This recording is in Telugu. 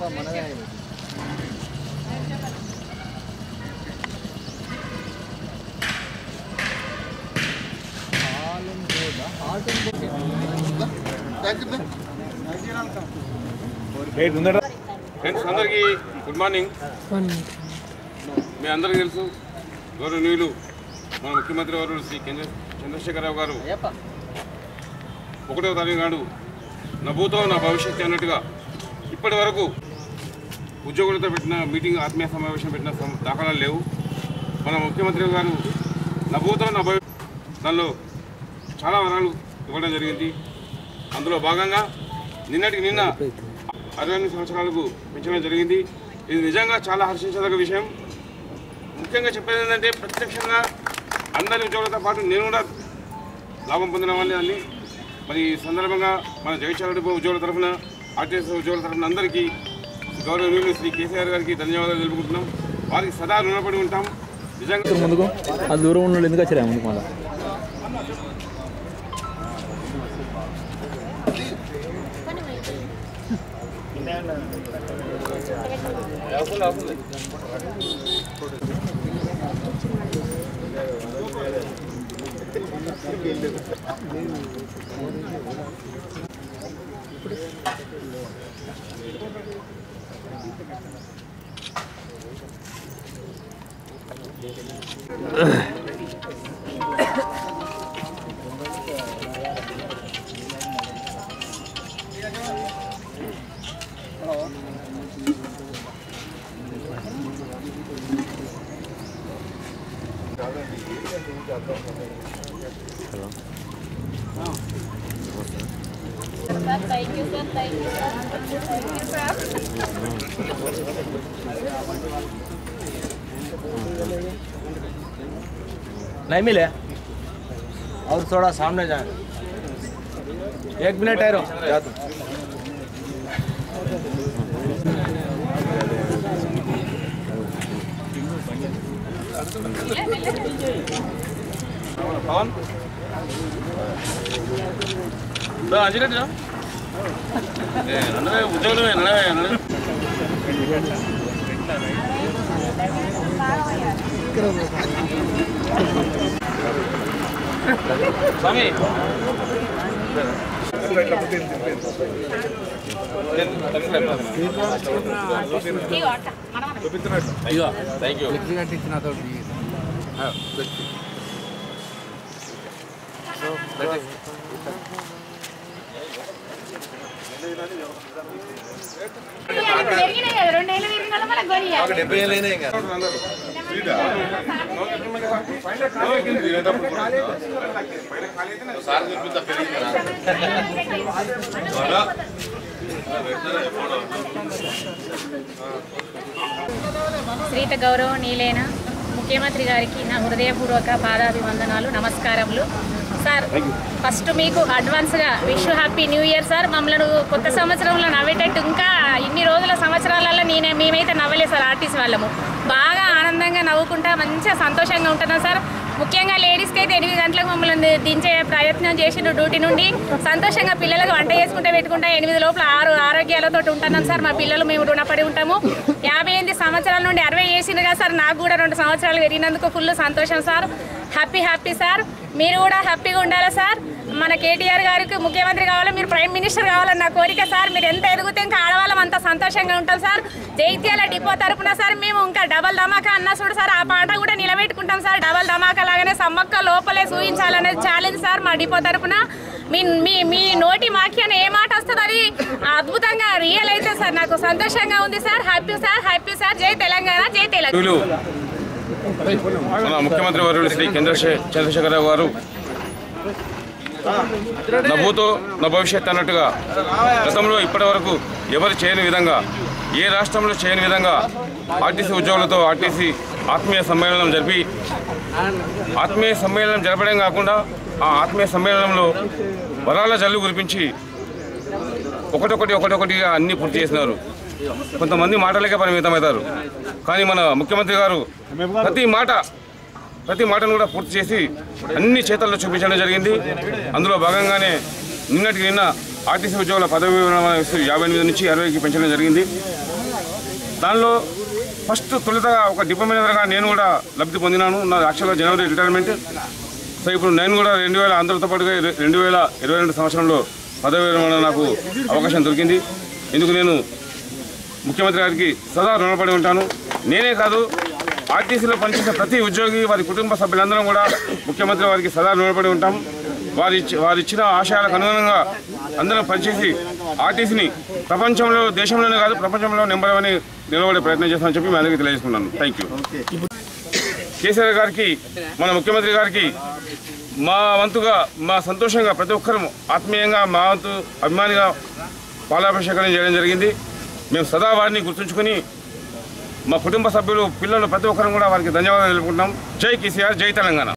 ఫ్రెండ్స్ అందరికీ గుడ్ మార్నింగ్ మీ అందరికీ తెలుసు గౌరవనీయులు మన ముఖ్యమంత్రి వారు శ్రీ చంద్ర చంద్రశేఖరరావు గారు ఒకటవ తారీఖు నాడు నా భూతో నా భవిష్యత్తు అన్నట్టుగా ఇప్పటి వరకు ఉద్యోగులతో పెట్టిన మీటింగ్ ఆత్మీయ సమావేశం పెట్టిన సం- దాఖలాలు లేవు మన ముఖ్యమంత్రి గారు నా భూతో నా భవి దానిలో చాలా వరాలు ఇవ్వడం జరిగింది అందులో భాగంగా నిన్నటికి నిన్న అరవై ఎనిమిది సంవత్సరాలకు పెంచడం జరిగింది ఇది నిజంగా చాలా హర్షించదగ్గ విషయం ముఖ్యంగా చెప్పేది ఏంటంటే ప్రత్యక్షంగా అందరి ఉద్యోగులతో పాటు నేను కూడా లాభం పొందిన వాళ్ళని అన్ని మరి ఈ సందర్భంగా మన జగిత్యాల డిపో ఉద్యోగుల తరఫున ఆర్టీఎస్ ఉద్యోగుల తరఫున అందరికీ గౌరవనీయులు శ్రీ కేసీఆర్ గారికి ధన్యవాదాలు తెలుపుకుంటున్నాం వారికి సదా రుణపడి ఉంటాం నిజంగా ముందుకు అది దూరం ఉన్న ఎందుకు వచ్చారా ముందుకు మళ్ళీ Thank you, sir. Thank you, sir. Thank you, sir. नहीं मिले और थोड़ा सामने जाए एक मिनट ठहरो जा तुम పవన్ అంజరెడ్డి అందరూ ఉద్యోగులు స్వామి ఇదిగో అట్ట, మనమన. ఇగో థ్యాంక్ యూ పెరిగినాయి కదా, రెండేళ్ళు పెరిగిన వాళ్ళ మళ్ళీ గొరియాలి. శ్రీత గౌరవనీయులైన ముఖ్యమంత్రి గారికి నా హృదయపూర్వక పాదాభివందనాలు నమస్కారములు సార్ ఫస్ట్ మీకు అడ్వాన్స్గా wish happy new year sir మమ్మల్ని కొత్త సంవత్సరంలో నవ్వేటట్టు ఇంకా ఇన్ని రోజుల సంవత్సరాలలో నేనే మేమైతే నవ్వలేదు సార్ ఆర్టిస్ట్ వాళ్ళము బాగా ఆనందంగా నవ్వుకుంటా మంచిగా సంతోషంగా ఉంటున్నాం సార్ ముఖ్యంగా లేడీస్కి అయితే ఎనిమిది గంటలకు మమ్మల్ని దించే ప్రయత్నం చేసిండు డ్యూటీ నుండి సంతోషంగా పిల్లలకు వంట చేసుకుంటే పెట్టుకుంటా ఎనిమిది లోపల ఆరు ఆరోగ్యాలతో ఉంటున్నాం సార్ మా పిల్లలు మేము రుణపడి ఉంటాము యాభై ఎనిమిది సంవత్సరాల నుండి అరవై చేసిండు కదా సార్ నాకు కూడా రెండు సంవత్సరాలు పెరిగినందుకు ఫుల్ సంతోషం సార్ హ్యాపీ హ్యాపీ సార్ మీరు కూడా హ్యాపీగా ఉండాలి సార్ మన కేటీఆర్ గారికి ముఖ్యమంత్రి కావాలి మీరు ప్రైమ్ మినిస్టర్ కావాలని నా కోరిక సార్ మీరు ఎంత ఎదిగితే ఇంకా ఆడవాళ్ళం అంత సంతోషంగా ఉంటాం సార్ జైత్యాల డిపో తరపున సార్ మేము ఇంకా డబల్ ధమాకా అన్న చూడు సార్ ఆ పాట కూడా నిలబెట్టుకుంటాం సార్ డబల్ ధమాకా లాగానే సమ్మక్క లోపలే చూపించాలనేది ఛాలెంజ్ సార్ మా డిపో తరపున మీ మీ మీ నోటి మాఖ్యాన ఏ మాట వస్తుంది అది అద్భుతంగా రియల్ అయితే సార్ నాకు సంతోషంగా ఉంది sir happy sir happy sir జై తెలంగాణ జై తెలంగాణ వీళ్ళు మన ముఖ్యమంత్రి వర్యులు శ్రీ చంద్రశే చంద్రశేఖరరావు గారు నా భూతో నా భవిష్యత్ అన్నట్టుగా గతంలో ఇప్పటి వరకు ఎవరు చేయని విధంగా ఏ రాష్ట్రంలో చేయని విధంగా ఆర్టీసీ ఉద్యోగులతో ఆర్టీసీ ఆత్మీయ సమ్మేళనం జరిపి ఆత్మీయ సమ్మేళనం జరపడం కాకుండా ఆ ఆత్మీయ సమ్మేళనంలో వరాల జల్లు కురిపించి ఒకటొకటి ఒకటొకటిగా అన్ని పూర్తి చేసినారు కొంతమంది మాటలకే పరిమితమవుతారు కానీ మన ముఖ్యమంత్రి గారు ప్రతి మాట ప్రతి మాటను కూడా పూర్తి చేసి అన్ని చేతల్లో చూపించడం జరిగింది అందులో భాగంగానే నిన్నటికి నిన్న ఆర్టీసీ ఉద్యోగుల పదవి విరమణ వయస్సు యాభై ఎనిమిది నుంచి అరవైకి పెంచడం జరిగింది దానిలో ఫస్ట్ తొలుతగా ఒక డిపో మేనేజర్గా నేను కూడా లబ్ధి పొందినాను నా యాక్చువల్గా జనవరి రిటైర్మెంట్ సో ఇప్పుడు నేను కూడా రెండు వేల అందరితో పాటుగా ఇర- రెండు వేల ఇరవై రెండు సంవత్సరంలో పదవి విరమణ నాకు అవకాశం దొరికింది ఇందుకు నేను ముఖ్యమంత్రి గారికి సదా రుణపడి ఉంటాను నేనే కాదు ఆర్టీసీలో పనిచేసే ప్రతి ఉద్యోగి వారి కుటుంబ సభ్యులందరం కూడా ముఖ్యమంత్రి వారికి సదా రుణపడి ఉంటాం వారి ఇచ్చి- వారు ఇచ్చిన ఆశయాలకు అనుగుణంగా అందరం పనిచేసి ఆర్టీసీని ప్రపంచంలో దేశంలోనే కాదు ప్రపంచంలో నెంబర్ వన్ నిలబడే ప్రయత్నం చేస్తామని చెప్పి మీ అందరికీ తెలియజేసుకున్నాను థ్యాంక్ యూ కేసీఆర్ గారికి మన ముఖ్యమంత్రి గారికి మా వంతుగా మా సంతోషంగా ప్రతి ఒక్కరూ ఆత్మీయంగా మా వంతు అభిమానిగా పాలాభిషేకం చేయడం జరిగింది మేము సదా వారిని గుర్తుంచుకొని మా కుటుంబ సభ్యులు పిల్లలు ప్రతి ఒక్కరు కూడా వారికి ధన్యవాదాలు తెలుపుకుంటాం జై కేసీఆర్ జై తెలంగాణ